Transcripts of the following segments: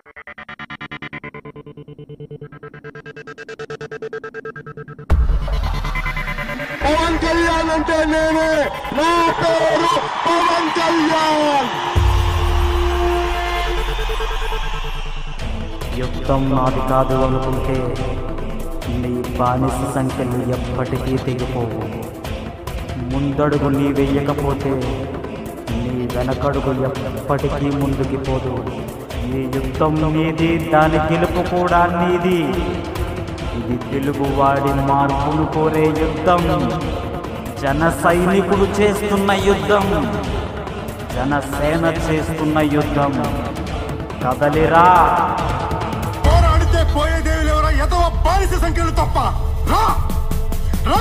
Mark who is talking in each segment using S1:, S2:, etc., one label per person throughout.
S1: పవన్ కళ్యాణ్ అంటే నేనే నా పేరు పవన్ కళ్యాణ్
S2: యుద్ధం నాది కాదు అనుకుంటే నీ బానిస సంఖ్యలు ఎప్పటికీ తెగిపోవు ముందడుగు నీ వెయ్యకపోతే నీ వెనకడుగు ఎప్పటికీ ముందుకి పోదు ఈ యుద్ధం నీది దాని గెలుపు కూడా నీది ఇది తెలుగువాడి మార్పును కోరే యుద్ధం జన సైనికుడు చేస్తున్న యుద్ధం జనసేన చేస్తున్న యుద్ధం కదలిరా
S1: పోరాడితే పోయేదేవి లేవరా ఎదవ బానిస సంఖ్యలు తప్ప రా రా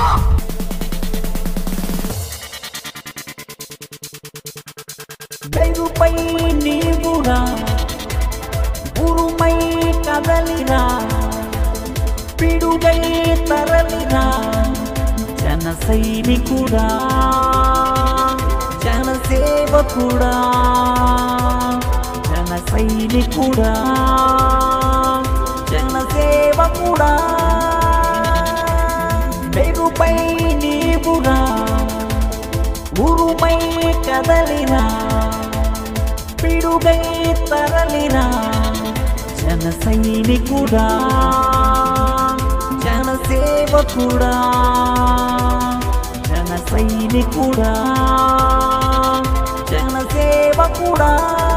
S3: వెలుపై నీవురా ఉరుమై కదలిరా పిడుగై తరలిరా జన సైనికుడా జన సేవకుడా జన సైనికుడా జన సేవకుడా వెలుపై నీవురా ఉరుమై కదలిరా పిడుగై తరలిరా జన సైనికుడా జన సేవకుడా జన సైనికుడా జన సేవకుడా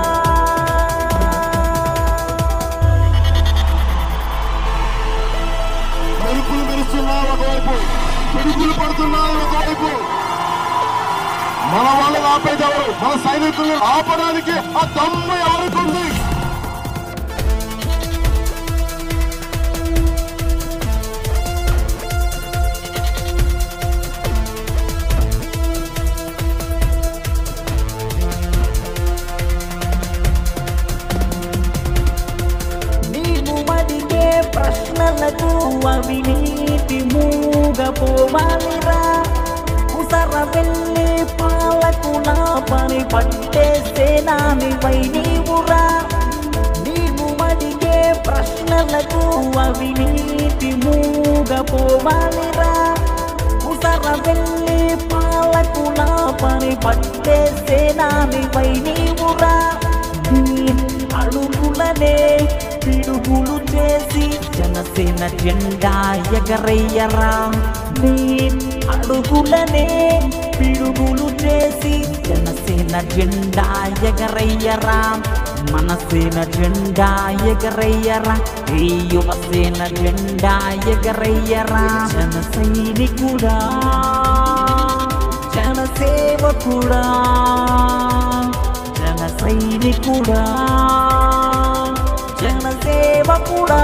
S1: మెరుపులు మెరుస్తున్నాయి ఒకవైపు పిడుగులు పడుతున్నాయి ఒకవైపు మన వాళ్ళని ఆపేదెవరు మన సైనికుల్ని ఆపడానికి ఆ దమ్ము ఎవరికి ఉంది
S3: నీవు అడిగే ప్రశ్నలకు అవినీతి మూగపోవాలిరా ఉసర వెళ్ళి పాలకుల పని పట్టేస్తే నానిపై నీవురా నీవు అడిగే ప్రశ్నలకు అవినీతి మూగపోవాలిరా ఉసర వెళ్ళి పాలకుల పని పట్టేస్తే నానిపై నీవురా నీ అడుగులనే పిడుగులు చేసి జనసేన జెండా ఎగరయ్యరా నీ అడుగులనే పిడుగులు చేసి జనసేన జెండా ఎగరయ్యరా మనసేన జెండా ఎగరయ్యరా ఈ యువసేన జెండా ఎగరయ్యరా జన సైనికుడా జన సేవకుడా జన సైనికుడా జన సేవకుడా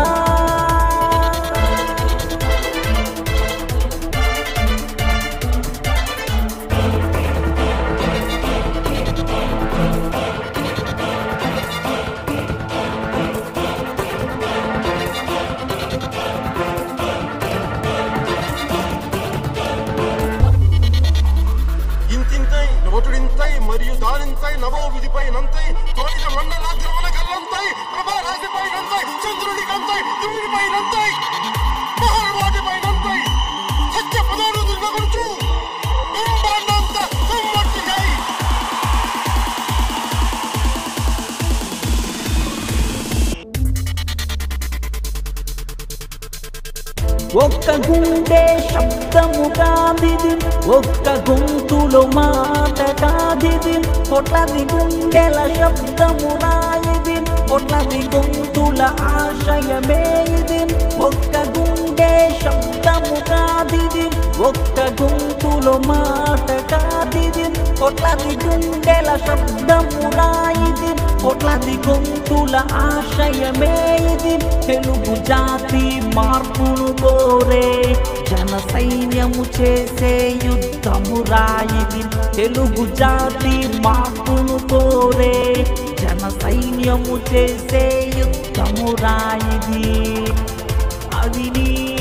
S1: ఇంతింతై నోటుడింతై మరియు దానింతై నవో విధిపై నంతై తోడిన మండలాగ్రమణ కల్లంతై ప్రభా రాశిపై నంతై చంద్రుడి కంతై దుమ్మిడిపై నంతై మహావాటిపై నంతై సత్య పదాలు దుర్గగుడుచు బ్రహ్మాండంత సమ్మట్టికై
S3: ఒక్క గుండె శబ్దము కాదిది ఒక్క గొంతులో మాట కాదిది కొట్లది గుండెల శబ్దము రాయిది కొట్లది గొంతుల ఆశయమే ఇది ఒక్క గుండె శబ్దము కాదిది ఒక్క గొంతులో మాట కాదిది కొట్లది గుండెల శబ్దము రాయిది కొట్లది గొంతుల ఆశయమే ఇది తెలుగు జాతి మార్పును కోరే జన సైన్యము చేసే యుద్ధము రాయిది తెలుగు జాతి మార్పును కోరే జన సైన్యము చేసే యుద్ధము రాయిది అవినీ